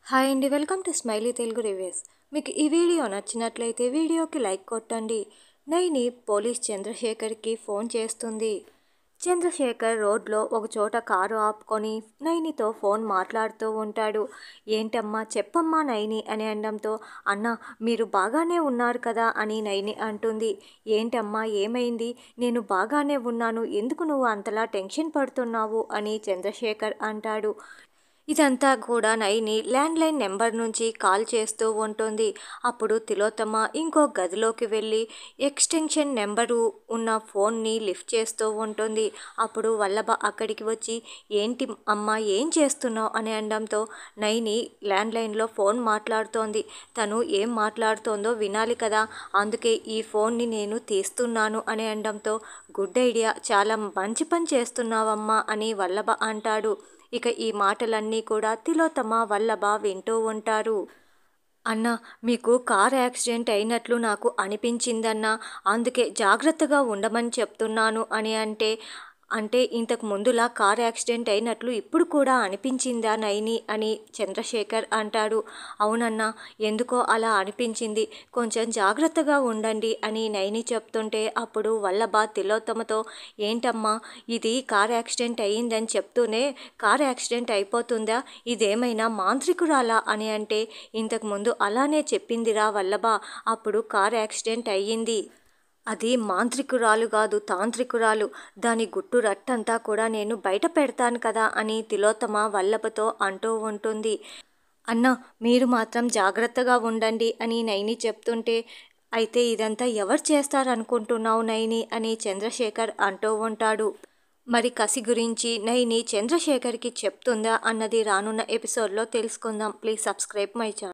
hi అండి welcome to smiley Telugu reviews మీకు ఈ వీడియో నచ్చినట్లయితే వీడియోకి లైక్ కొట్టండి నైని పోలీస్ చంద్రశేఖర్కి ఫోన్ చేస్తుంది చంద్రశేఖర్ రోడ్లో ఒక చోట కారు ఆపుకొని నైనితో ఫోన్ మాట్లాడుతూ ఉంటాడు ఏంటమ్మా చెప్పమ్మా నైని అని అనడంతో అన్న మీరు బాగానే ఉన్నారు కదా అని నైని అంటుంది ఏంటమ్మా ఏమైంది నేను బాగానే ఉన్నాను ఎందుకు నువ్వు అంతలా టెన్షన్ పడుతున్నావు అని చంద్రశేఖర్ అంటాడు ఇదంతా కూడా నైని ల్యాండ్లైన్ నెంబర్ నుంచి కాల్ చేస్తూ ఉంటుంది అప్పుడు తిలోత్తమ ఇంకో గదిలోకి వెళ్ళి ఎక్స్టెన్షన్ నెంబరు ఉన్న ఫోన్ని లిఫ్ట్ చేస్తూ ఉంటుంది అప్పుడు వల్లభ అక్కడికి వచ్చి ఏంటి అమ్మ ఏం చేస్తున్నావు అని అనడంతో నైని ల్యాండ్లైన్లో ఫోన్ మాట్లాడుతోంది తను ఏం మాట్లాడుతోందో వినాలి కదా అందుకే ఈ ఫోన్ని నేను తీస్తున్నాను అని అనడంతో గుడ్ ఐడియా చాలా మంచి పని చేస్తున్నావమ్మా అని వల్లభ అంటాడు ఇక ఈ మాటలన్నీ కూడా తిలోతమ వల్లభ వింటూ ఉంటారు అన్న మీకు కార్ యాక్సిడెంట్ అయినట్లు నాకు అనిపించిందన్న అందుకే జాగ్రత్తగా ఉండమని చెప్తున్నాను అని అంటే అంటే ఇంతకు ముందులా కార్ యాక్సిడెంట్ అయినట్లు ఇప్పుడు కూడా అనిపించిందా నైని అని చంద్రశేఖర్ అంటాడు అవునన్నా ఎందుకో అలా అనిపించింది కొంచెం జాగ్రత్తగా ఉండండి అని నైని చెప్తుంటే అప్పుడు వల్లభ తిలోత్తమతో ఏంటమ్మా ఇది కార్ యాక్సిడెంట్ అయ్యిందని చెప్తూనే కార్ యాక్సిడెంట్ అయిపోతుందా ఇదేమైనా మాంత్రికురాలా అని అంటే ఇంతకుముందు అలానే చెప్పిందిరా వల్లభ అప్పుడు కార్ యాక్సిడెంట్ అయ్యింది అది మాంత్రికురాలు కాదు తాంత్రికురాలు దాని గుట్టు రట్టంతా కూడా నేను బయట పెడతాను కదా అని తిలోత్తమ వల్లభతో అంటూ ఉంటుంది అన్న మీరు మాత్రం జాగ్రత్తగా ఉండండి అని నైని చెప్తుంటే అయితే ఇదంతా ఎవరు చేస్తారనుకుంటున్నావు నైని అని చంద్రశేఖర్ అంటూ ఉంటాడు మరి కసి గురించి నైని చంద్రశేఖర్కి చెప్తుందా అన్నది రానున్న ఎపిసోడ్లో తెలుసుకుందాం ప్లీజ్ సబ్స్క్రైబ్ మై ఛానల్